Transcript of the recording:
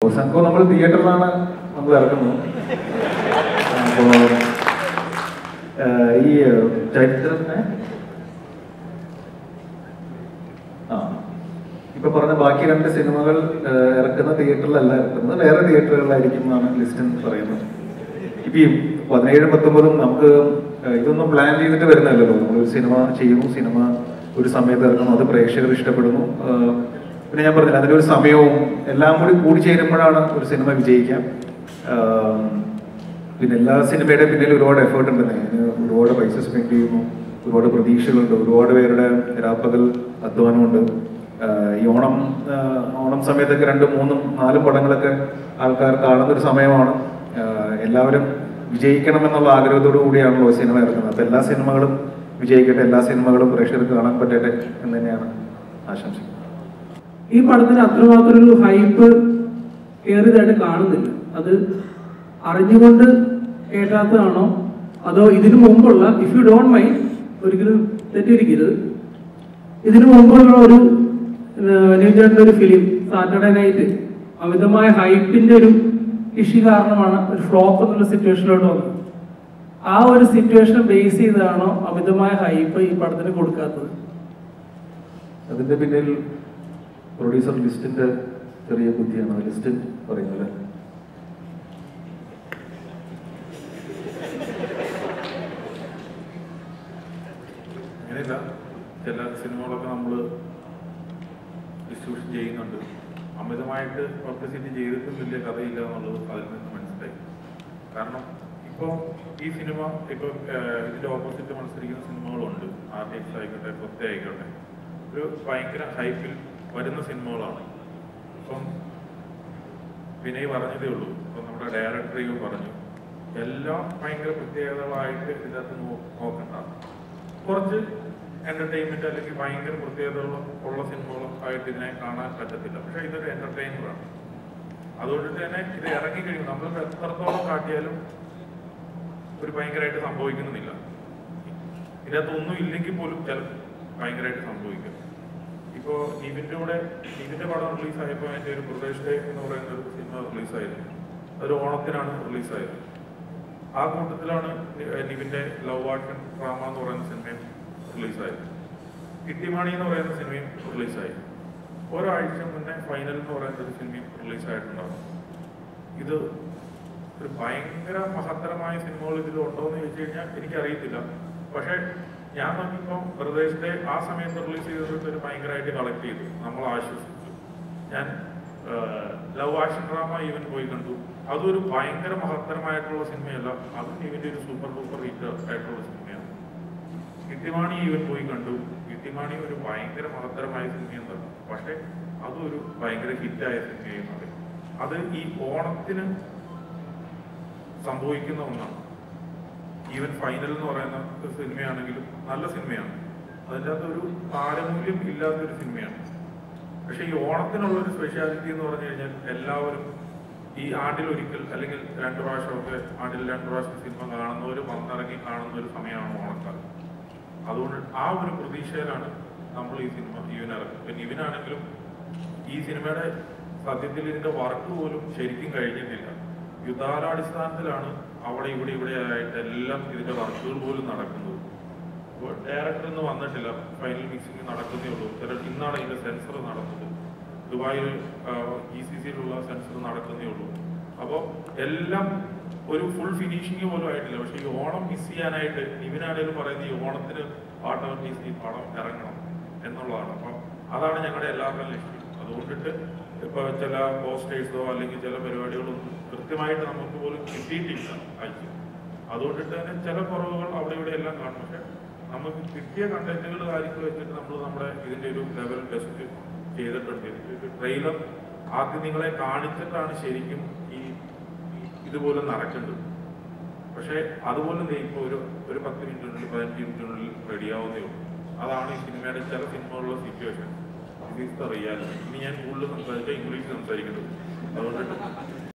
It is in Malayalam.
സംഘം നമ്മൾ തിയേറ്ററിലാണ് നമ്മൾ ഇറക്കുന്നത് അപ്പോൾ ഈ ചരിത്രത്തിനെ ആ ഇപ്പൊ പറഞ്ഞ ബാക്കി രണ്ട് സിനിമകൾ ഏഹ്, ഇറക്കുന്ന തിയേറ്ററിലല്ല ഇറക്കുന്നത് വേറെ തിയേറ്ററുകളിലായിരിക്കും എന്നാണ് ലിസ്റ്റിൻ പറയുന്നത് ഇപ്പൊ ഈ പതിനേഴും പത്തൊമ്പതും നമുക്ക് ഏഹ്, ഇതൊന്നും പ്ലാൻ ചെയ്തിട്ട് വരുന്നതല്ലല്ലോ നമ്മളൊരു സിനിമ ചെയ്യുന്നു സിനിമ ഒരു സമയത്ത് ഇറക്കുന്നു അത് പ്രേക്ഷകർ ഇഷ്ടപ്പെടുന്നു ഏഹ്, പിന്നെ ഞാൻ പറഞ്ഞില്ല അതിന്റെ ഒരു സമയവും എല്ലാം കൂടി കൂടിച്ചേരുമ്പോഴാണ് ഒരു സിനിമ വിജയിക്കാം ഏഹ്, പിന്നെ എല്ലാ സിനിമയുടെ പിന്നിൽ ഒരുപാട് എഫേർട്ട് ഉണ്ട് അതിന് ഒരുപാട് പൈസ സ്പെൻഡ് ചെയ്യുന്നു ഒരുപാട് പ്രതീക്ഷകളുണ്ട് ഒരുപാട് പേരുടെ രാപ്പകൽ അധ്വാനമുണ്ട് ആഹ് ഈ ഓണം ആഹ് ഓണം സമയത്തൊക്കെ രണ്ടും മൂന്നും നാലും പടങ്ങളൊക്കെ ആൾക്കാർ കാണുന്ന ഒരു സമയമാണ് ആഹ് എല്ലാവരും വിജയിക്കണം എന്നുള്ള ആഗ്രഹത്തോടു കൂടിയാണല്ലോ സിനിമ ഇറക്കുന്നത് അപ്പൊ എല്ലാ സിനിമകളും വിജയിക്കട്ടെ എല്ലാ സിനിമകളും പ്രേക്ഷകർക്ക് കാണാൻ പറ്റട്ടെ എന്ന് തന്നെയാണ് ആശംസിക്കുന്നത് ഈ പടത്തിന് അത്രമാത്രം ഒരു ഹൈപ്പ് കയറിയതായിട്ട് കാണുന്നില്ല അത് അറിഞ്ഞുകൊണ്ട് കേട്ടാത്തതാണോ അതോ ഇതിനു മുമ്പുള്ള ഇഫ് യു ഡോണ്ട് മൈൻഡ് ഒരിക്കലും തെറ്റിയിരിക്കരുത് ഇതിനു മുമ്പുള്ള ഒരു ന്യൂജേട്ടൻ്റെ ഒരു ഫിലിം സാറ്റർഡേ നൈറ്റ് അമിതമായ ഹൈപ്പിന്റെ ഒരു ഇഷ്യൂ കാരണമാണ് ഒരു ഫ്ലോപ്പ് എന്നുള്ള സിറ്റുവേഷനിലോട്ട് വന്നത് ആ ഒരു സിറ്റുവേഷൻ ബേസ് ചെയ്താണോ അമിതമായ ഹൈപ്പ് ഈ പടത്തിന് കൊടുക്കാത്തത് അതിന്റെ പിന്നിൽ പ്രൊഡ്യൂസർ ലിസ്റ്റിന്റെ ചെറിയ ബുദ്ധിയാണ് ലിസ്റ്റിൻ പറയുന്നത് അല്ലേ? അങ്ങനെയല്ല ചില സിനിമകളൊക്കെ നമ്മൾ ഡിസ്ട്രിബ്യൂഷൻ ചെയ്യുന്നുണ്ട് അമിതമായിട്ട് പബ്ലിസിറ്റി ചെയ്തിട്ടും വലിയ കഥയില്ല എന്നുള്ളത് അതിൽ നിന്ന് മനസ്സിലായി കാരണം ഇപ്പോൾ ഈ സിനിമ ഇപ്പോൾ ഇതിന്റെ ഓപ്പോസിറ്റ് മത്സരിക്കുന്ന സിനിമകളുണ്ട് ആർ ടി എക്സ് ആയിക്കോട്ടെ കൊത്ത ആയിക്കോട്ടെ ഒരു ഭയങ്കര ഹൈപ്പിൽ വരുന്ന സിനിമകളാണ് ഇപ്പം വിനയ് പറഞ്ഞതേ ഉള്ളൂ ഇപ്പം നമ്മുടെ ഡയറക്ടറിയും പറഞ്ഞു എല്ലാം ഭയങ്കര പ്രത്യേകതകളായിട്ട് ഇതിനകത്ത് നോ- നോക്കണ്ട കുറച്ച് എന്റർടൈൻമെന്റ് അല്ലെങ്കിൽ ഭയങ്കര പ്രത്യേകതകളും ഉള്ള സിനിമകളും ആയിട്ട് ഇതിനെ കാണാൻ പറ്റത്തില്ല പക്ഷെ ഇതൊരു എന്റർടൈനറാണ് അതുകൊണ്ട് തന്നെ ഇത് ഇറങ്ങി കഴിയുമ്പോൾ നമ്മൾ എത്രത്തോളം കാട്ടിയാലും ഒരു ഭയങ്കരമായിട്ട് സംഭവിക്കുന്നില്ല ഇതിനകത്ത് ഒന്നും ഇല്ലെങ്കിൽ പോലും ചില ഭയങ്കരമായിട്ട് സംഭവിക്കും ഇപ്പോ നിവിന്റെ കൂടെ നിവിന്റെ പടം റിലീസായപ്പോൾ അതിന്റെ ഒരു പ്രദേശ് ഡേ എന്ന് പറയുന്ന ഒരു സിനിമ റിലീസായിരുന്നു അതൊരു ഓണത്തിനാണ് റിലീസായത് ആ കൂട്ടത്തിലാണ് നി- നിവിന്റെ ലവ് ആക്ഷൻ ഡ്രാമ എന്ന് പറയുന്ന സിനിമയും റിലീസായത് കിട്ടിമാണി എന്ന് പറയുന്ന സിനിമയും റിലീസായി ഒരാഴ്ച മുന്നേ ഫൈനൽ എന്ന് പറയുന്ന ഒരു സിനിമയും റിലീസായിട്ടുണ്ടാകും ഇത് ഒരു ഭയങ്കര മഹത്തരമായ സിനിമകൾ ഇതിൽ ഉണ്ടോ എന്ന് ചോദിച്ചു കഴിഞ്ഞാൽ എനിക്കറിയത്തില്ല പക്ഷേ ഞാൻ നോക്കിയപ്പോൾ പ്രദേശത്തെ ആ സമയത്ത് റിലീസ് ചെയ്തിട്ട് ഒരു ഭയങ്കരമായിട്ട് കളക്ട് ചെയ്തു നമ്മൾ ആശ്വസിച്ചു ഞാൻ ലവ് ആക്ഷൻ ഡ്രാമ ഈവൻ പോയി കണ്ടു അതൊരു ഭയങ്കര മഹത്തരമായിട്ടുള്ള സിനിമയല്ല അതും ഇവന്റെ ഒരു സൂപ്പർ ഡൂപ്പർ ഹിറ്റ് ആയിട്ടുള്ള സിനിമയാണ് കിട്ടിമാണി ഈവൻ പോയി കണ്ടു കിട്ടിമാണി ഒരു ഭയങ്കര മഹത്തരമായ സിനിമയാണ് പക്ഷെ അതും ഒരു ഭയങ്കര ഹിറ്റായ സിനിമയായി മാറി അത് ഈ ഓണത്തിന് സംഭവിക്കുന്ന ഒന്നാണ് ഈവൻ ഫൈനൽ എന്ന് പറയുന്ന ഒരു സിനിമയാണെങ്കിലും നല്ല സിനിമയാണ് അതിൻ്റെ അകത്ത് ഒരു താരമൂല്യം ഇല്ലാത്തൊരു സിനിമയാണ് പക്ഷെ ഈ ഓണത്തിനുള്ള ഒരു സ്പെഷ്യാലിറ്റി എന്ന് പറഞ്ഞു കഴിഞ്ഞാൽ എല്ലാവരും ഈ ആണ്ടിൽ ഒരിക്കൽ അല്ലെങ്കിൽ രണ്ടു പ്രാവശ്യമൊക്കെ ആണ്ടിൽ രണ്ടു പ്രാവശ്യം സിനിമ കാണുന്നവർ വന്നിറങ്ങി കാണുന്ന ഒരു സമയമാണ് ഓണക്കാലം അതുകൊണ്ട് ആ ഒരു പ്രതീക്ഷയിലാണ് നമ്മൾ ഈ സിനിമ ഇവൻ ഇറക്കും പിന്നെ ഇവനാണെങ്കിലും ഈ സിനിമയുടെ സത്യത്തിൽ ഇതിന്റെ വർക്ക് പോലും ശരിക്കും കഴിഞ്ഞിട്ടില്ല യുദ്ധാലാടിസ്ഥാനത്തിലാണ് അവിടെ ഇവിടെ ഇവിടെ ആയിട്ട് എല്ലാം ഇതിന്റെ വർക്കുകൾ പോലും നടക്കുന്നത് അപ്പോൾ ഡയറക്ടർ ഒന്നും വന്നിട്ടില്ല ഫൈനൽ മിക്സിംഗ് നടക്കുന്നേ ഉള്ളൂ ചില ഇന്നാണ് ഇതിന്റെ സെൻസർ നടന്നത് ദുബായിൽ ഇ സി സിയിലുള്ള സെൻസർ നടക്കുന്നേ ഉള്ളൂ അപ്പോൾ എല്ലാം ഒരു ഫുൾ ഫിനിഷിങ് പോലും ആയിട്ടില്ല പക്ഷെ ഈ ഓണം മിസ് ചെയ്യാനായിട്ട് ഇവനാണേലും പറയുന്നത് ഈ ഓണത്തിന് പാട്ടവർ മിസ് ഈ പടം ഇറങ്ങണം എന്നുള്ളതാണ് അപ്പം അതാണ് ഞങ്ങളുടെ എല്ലാവരുടെയും ലക്ഷ്യം അതുകൊണ്ടിട്ട് ഇപ്പൊ ചില പോസ്റ്റേഴ്സോ അല്ലെങ്കിൽ ചില പരിപാടികളൊന്നും കൃത്യമായിട്ട് നമുക്ക് പോലും കിട്ടിയിട്ടില്ല അയച്ചു അതുകൊണ്ടിട്ട് തന്നെ ചില കുറവുകൾ അവിടെ ഇവിടെ എല്ലാം കാണും പക്ഷെ നമുക്ക് കിട്ടിയ കണ്ടന്റുകൾ കാര്യങ്ങൾ വെച്ചിട്ട് നമ്മൾ നമ്മുടെ ഇതിന്റെ ഒരു ലെവൽ ടെസ്റ്റ് ചെയ്തിട്ടുണ്ട് ഇതിന്റെ ട്രെയിലർ ആദ്യം നിങ്ങളെ കാണിച്ചിട്ടാണ് ശരിക്കും ഈ ഈ ഇതുപോലെ നടക്കേണ്ടത് പക്ഷേ അതുപോലെ ദേ ഇപ്പോൾ ഒരു ഒരു പത്ത് മിനിറ്റിനുള്ളിൽ പതിനഞ്ച് മിനിറ്റിനുള്ളിൽ റെഡിയാവുന്നേ ഉള്ളൂ അതാണ് ഈ സിനിമയുടെ ചില സിനിമകളുടെ situation this is the reality ഇനി ഞാൻ കൂടുതൽ സംസാരിച്ചാൽ ഇംഗ്ലീഷ് സംസാരിക്കുന്നത് അതുകൊണ്ട്